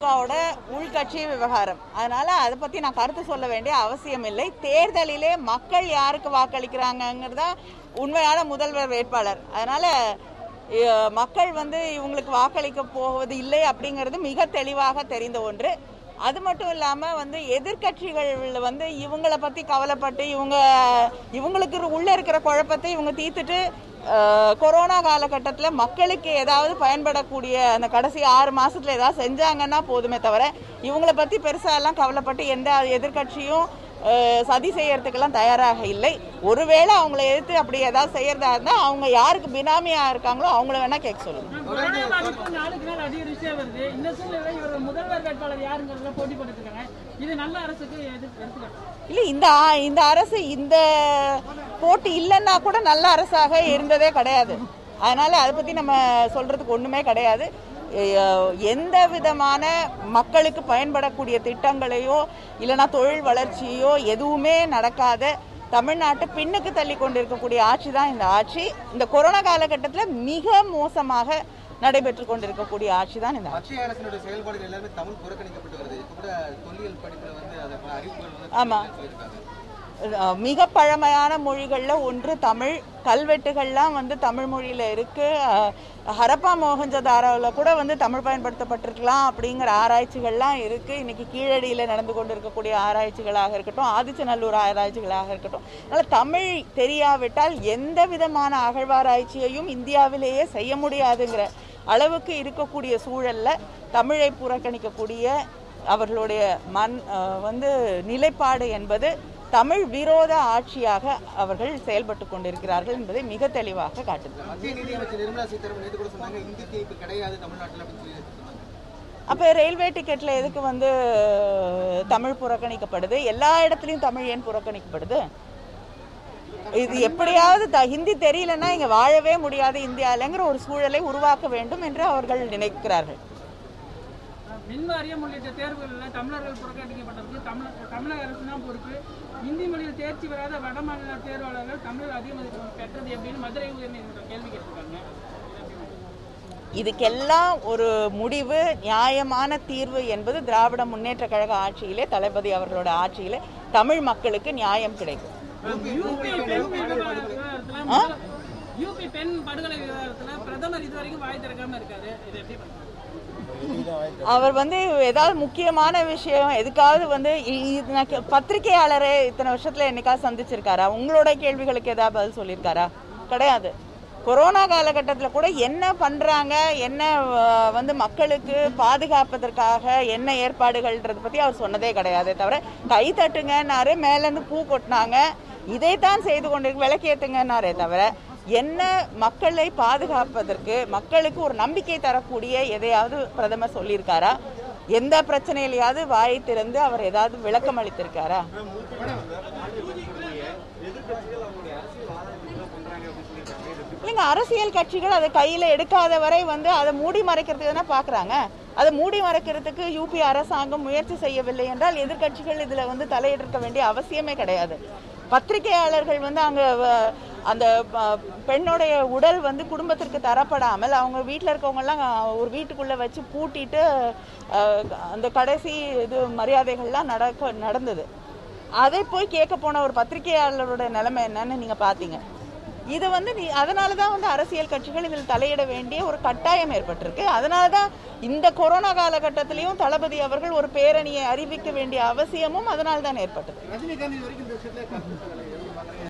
திமுகவோட உள்கட்சி விவகாரம் அதனால அதை பத்தி நான் கருத்து சொல்ல வேண்டிய அவசியம் இல்லை தேர்தலிலே மக்கள் யாருக்கு வாக்களிக்கிறாங்கங்கிறதா உண்மையான முதல்வர் வேட்பாளர் அதனால அஹ், மக்கள் வந்து இவங்களுக்கு வாக்களிக்க போவது இல்லை அப்படிங்கிறது மிக தெளிவாக தெரிந்த ஒன்று அது மட்டும் இல்லாம வந்து எதிர்க்கட்சிகள் வந்து இவங்கள பத்தி கவலைப்பட்டு இவங்க இவங்களுக்கு உள்ள இருக்கிற குழப்பத்தை இவங்க தீர்த்துட்டு அஹ், கொரோனா காலகட்டத்தில் மக்களுக்கு ஏதாவது பயன்படக்கூடிய அந்த கடைசி ஆறு மாசத்துல ஏதாவது செஞ்சாங்கன்னா போதுமே தவிர இவங்கள பத்தி பெருசா எல்லாம் கவலைப்பட்டு எந்த எதிர்க்கட்சியும் அஹ், சதி செய்யறதுக்கெல்லாம் தயாராக இல்லை ஒருவேளை அவங்கள எதிர்த்து அப்படி ஏதாவது செய்யறதா இருந்தா அவங்க யாருக்கு பினாமியா இருக்காங்களோ அவங்கள வேணா கேட்க சொல்லுங்க கொரோனா பாதிப்பு நாளுக்கு நாள் அதிகரிச்சே வருது இந்த சூழ்நிலை இவர் முதல்வர் வேட்பாளர் யாருங்கிறதுல போட்டி போட்டுருக்காங்க இது நல்ல அரசுக்கு எது எடுத்துக்காட்டு இல்ல இந்த ஆ- இந்த அரசு இந்த போட்டி இல்லைன்னா கூட நல்ல அரசாக இருந்ததே கிடையாது அதனால அதை பத்தி நம்ம சொல்றதுக்கு ஒண்ணுமே கிடையாது எ- எந்த விதமான மக்களுக்கு பயன்படக்கூடிய திட்டங்களையோ இல்லைன்னா தொழில் வளர்ச்சியோ எதுவுமே நடக்காத தமிழ்நாட்டை பின்னுக்கு தள்ளி கொண்டிருக்கக்கூடிய ஆட்சி தான் இந்த ஆட்சி இந்த கொரோனா காலகட்டத்தில் மிக மோசமாக நடைபெற்று கொண்டிருக்கக்கூடிய ஆட்சி தான் இந்த ஆட்சி மத்திய அரசினுடைய செயல்பாடுகள் எல்லாமே தமிழ் புறக்கணிக்கப்பட்டு வருது இப்ப கூட தொல்லியல் படிப்புல வந்து அதை அறிவிப்புகள் வந்து ஆமா. சொல்லியிருக்காங்க அஹ் மிக பழமையான மொழிகள்ல ஒன்று தமிழ் கல்வெட்டுகள்லாம் வந்து தமிழ் மொழியில இருக்கு அஹ் ஹரப்பா மோகஞ்சதாரோவில் கூட வந்து தமிழ் பயன்படுத்தப்பட்டிருக்கலாம் அப்படிங்கிற ஆராய்ச்சிகள்லாம் இருக்கு இன்னைக்கு கீழடியில நடந்து கொண்டிருக்கக்கூடிய ஆராய்ச்சிகளாக இருக்கட்டும் ஆதிச்சநல்லூர் ஆராய்ச்சிகளாக இருக்கட்டும் அதனால தமிழ் தெரியாவிட்டால் எந்த விதமான அகழ்வாராய்ச்சியையும் இந்தியாவிலேயே செய்ய முடியாதுங்கிற அளவுக்கு இருக்கக்கூடிய சூழல்ல தமிழை புறக்கணிக்கக்கூடிய அவர்களுடைய மண் அஹ், வந்து நிலைப்பாடு என்பது தமிழ் விரோத ஆட்சியாக அவர்கள் செயல்பட்டு கொண்டிருக்கிறார்கள் என்பதை மிக தெளிவாக காட்டுது மத்திய நிதியமைச்சர் நிர்மலா சீதாராமன் நேற்று கூட சொன்னாங்க இந்தி திணிப்பு கிடையாது தமிழ்நாட்டில் அப்படின்னு சொல்லி சொன்னாங்க அப்போ ரயில்வே டிக்கெட்ல எதுக்கு வந்து தமிழ் புறக்கணிக்கப்படுது எல்லா இடத்துலையும் தமிழ் ஏன் புறக்கணிக்கப்படுது இது எப்படியாவது த- ஹிந்தி தெரியலன்னா இங்க வாழவே முடியாது இந்தியாவிலங்கிற ஒரு சூழலை உருவாக்க வேண்டும் என்று அவர்கள் நினைக்கிறார்கள் மின் வாரியம் உள்ளிட்ட தேர்வுகளில் தமிழர்கள் புறக்கணிக்கப்பட்டதுக்கு தமிழ் தமிழக அரசு தான் பொறுப்பு இந்தி மொழியில் தேர்ச்சி பெறாத வட மாநில தேர்வாளர்கள் தமிழ் அதிக மதிப்பு பெற்றது எப்படின்னு மதுரை உயர்நீதிமன்றம் கேள்வி கேட்டிருக்காங்க இதுக்கெல்லாம் ஒரு முடிவு நியாயமான தீர்வு என்பது திராவிட முன்னேற்ற கழக ஆட்சியிலே தளபதி அவர்களோட ஆட்சியிலே தமிழ் மக்களுக்கு நியாயம் கிடைக்கும் யூபி பெண் விவகாரத்துல முதல்- யூபி பெண் படுகொலை விவகாரத்துல பிரதமர் இதுவரைக்கும் வாய் திறக்காம இருக்காரு இது எப்படி பார்க்கணும்? அவர் வந்து ஏதாவது முக்கியமான விஷயம் எதுக்காவது வந்து இ- இது நான் கே- பத்திரிக்கையாளரை இத்தனை வருஷத்துல என்னைக்காவது சந்திச்சிருக்காரா உங்களோட கேள்விகளுக்கு ஏதாவது பதில் சொல்லியிருக்காரா கிடையாது கொரோனா காலகட்டத்தில் கூட என்ன பண்றாங்க என்ன அஹ், வந்து மக்களுக்கு பாதுகாப்பதற்காக என்ன ஏற்பாடுகள்ன்றத பத்தி அவர் சொன்னதே கிடையாது தவிர கை தட்டுங்கன்னாரு மேலேருந்து பூ கொட்டினாங்க இதைத்தான் செய்து கொண்டிருக்கு விளக்கேத்துங்கன்னாரே தவிர என்ன மக்களை பாதுகாப்பதற்கு மக்களுக்கு ஒரு நம்பிக்கை தரக்கூடிய எதையாவது பிரதமர் சொல்லியிருக்காரா எந்த பிரச்சனையிலையாவது வாயை திறந்து அவர் ஏதாவது விளக்கம் அளித்திருக்காரா இல்லைங்க அரசியல் கட்சிகள் அதை கையில எடுக்காத வரை வந்து அதை மூடி மறைக்கிறதுக்கு தானே பாக்குறாங்க அதை மூடி மறைக்கிறதுக்கு யூபி அரசாங்கம் முயற்சி செய்யவில்லை என்றால் எதிர்க்கட்சிகள் இதுல வந்து தலையிட்டிருக்க வேண்டிய அவசியமே கிடையாது பத்திரிகையாளர்கள் வந்து அங்க வ- அந்த ப- பெண்ணுடைய உடல் வந்து குடும்பத்திற்கு தரப்படாமல் அவங்க வீட்டில் இருக்கவங்க எல்லாம் ஒரு வீட்டுக்குள்ள வச்சு பூட்டிட்டு அஹ், அந்த கடைசி இது மரியாதைகள்லாம் நடக்க நடந்தது அதை போய் கேட்க போன ஒரு பத்திரிகையாளரோட நிலைமை என்னன்னு நீங்க பாத்தீங்க இது வந்து நீ அதனால தான் வந்து அரசியல் கட்சிகள் இதில் தலையிட வேண்டிய ஒரு கட்டாயம் ஏற்பட்டிருக்கு அதனால தான் இந்த கொரோனா காலகட்டத்திலையும் தளபதி அவர்கள் ஒரு பேரணியை அறிவிக்க வேண்டிய அவசியமும் அதனால தான் ஏற்பட்டது ரஜினிகாந்த் இது வரைக்கும் இந்த விஷயத்துல